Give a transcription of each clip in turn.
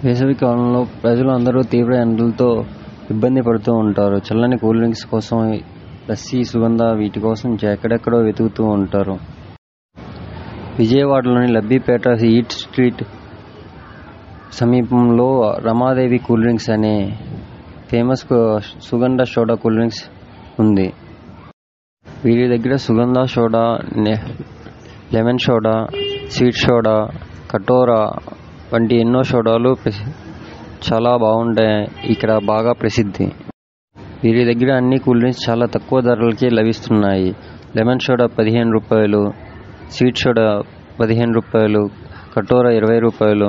వేసవి కాలంలో ప్రజలు అందరూ తీవ్ర ఎండలతో ఇబ్బంది పడుతూ ఉంటారు చల్లని కూల్ డ్రింక్స్ కోసం లస్సీ సుగంధ వీటి కోసం ఎక్కడెక్కడో వెతుకుతూ ఉంటారు విజయవాడలోని లబ్బిపేట ఈట్ స్ట్రీట్ సమీపంలో రమాదేవి కూల్ డ్రింక్స్ అనే ఫేమస్ సుగంధ సోడా కూల్ డ్రింక్స్ ఉంది వీరి దగ్గర సుగంధ సోడా నె- లెమన్ సోడా స్వీట్ సోడా కటోరా వంటి ఎన్నో సోడాలు ప్రసి- చాలా బాగుంటాయి ఇక్కడ బాగా ప్రసిద్ధి వీరి దగ్గర అన్ని కూల్ డ్రింక్స్ చాలా తక్కువ ధరలకే లభిస్తున్నాయి లెమన్ సోడా పదిహేను రూపాయలు స్వీట్ సోడా పదిహేను రూపాయలు కటోరా ఇరవై రూపాయలు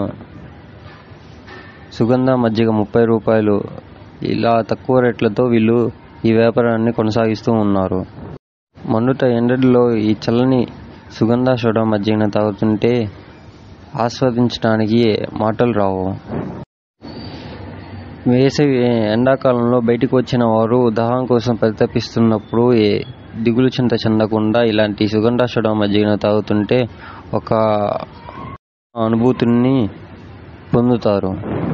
సుగంధ మజ్జిగ ముప్పై రూపాయలు ఇలా తక్కువ రేట్లతో వీళ్ళు ఈ వ్యాపారాన్ని కొనసాగిస్తూ ఉన్నారు మండుట ఎండలో ఈ చల్లని సుగంధ సోడా మజ్జిగను తాగుతుంటే ఆస్వాదించడానికి మాటలు రావు వేసవి ఎండాకాలంలో బయటకు వచ్చిన వారు దాహం కోసం పరితపిస్తున్నప్పుడు ఏ దిగులు చింత చెందకుండా ఇలాంటి సుగంధ సోడా మజ్జిగను తాగుతుంటే ఒక అనుభూతిని పొందుతారు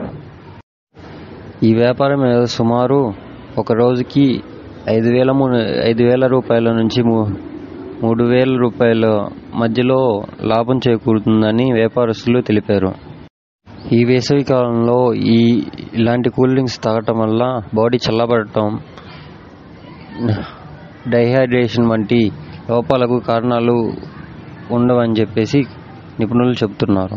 ఈ వ్యాపారం మీద సుమారు ఒక రోజుకి ఐదు వేల ము- ఐదు వేల రూపాయల నుంచి మూ- మూడు వేల రూపాయల మధ్యలో లాభం చేకూరుతుందని వ్యాపారస్తులు తెలిపారు ఈ వేసవి కాలంలో ఈ ఇలాంటి కూల్ డ్రింక్స్ తాగటం వల్ల బాడీ చల్లబడటం డైహైడ్రేషన్ వంటి లోపాలకు కారణాలు ఉండవని చెప్పేసి నిపుణులు చెబుతున్నారు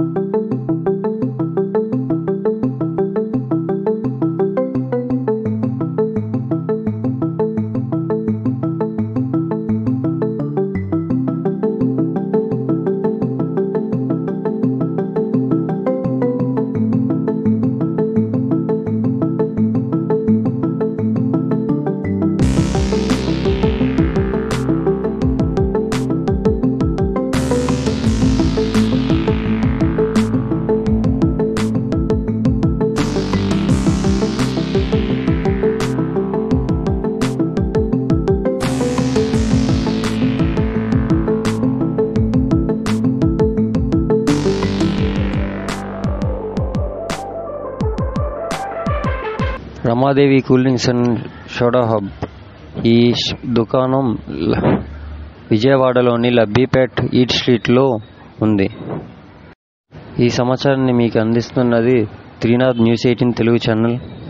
Ramadevi cool drinks and soda hub ఈ ష్- దుకాణం ల- విజయవాడలోని లబ్బీపేట్ ఈట్ స్ట్రీట్లో ఉంది ఈ సమాచారాన్ని మీకు అందిస్తున్నది Trinath news eighteen Telugu channel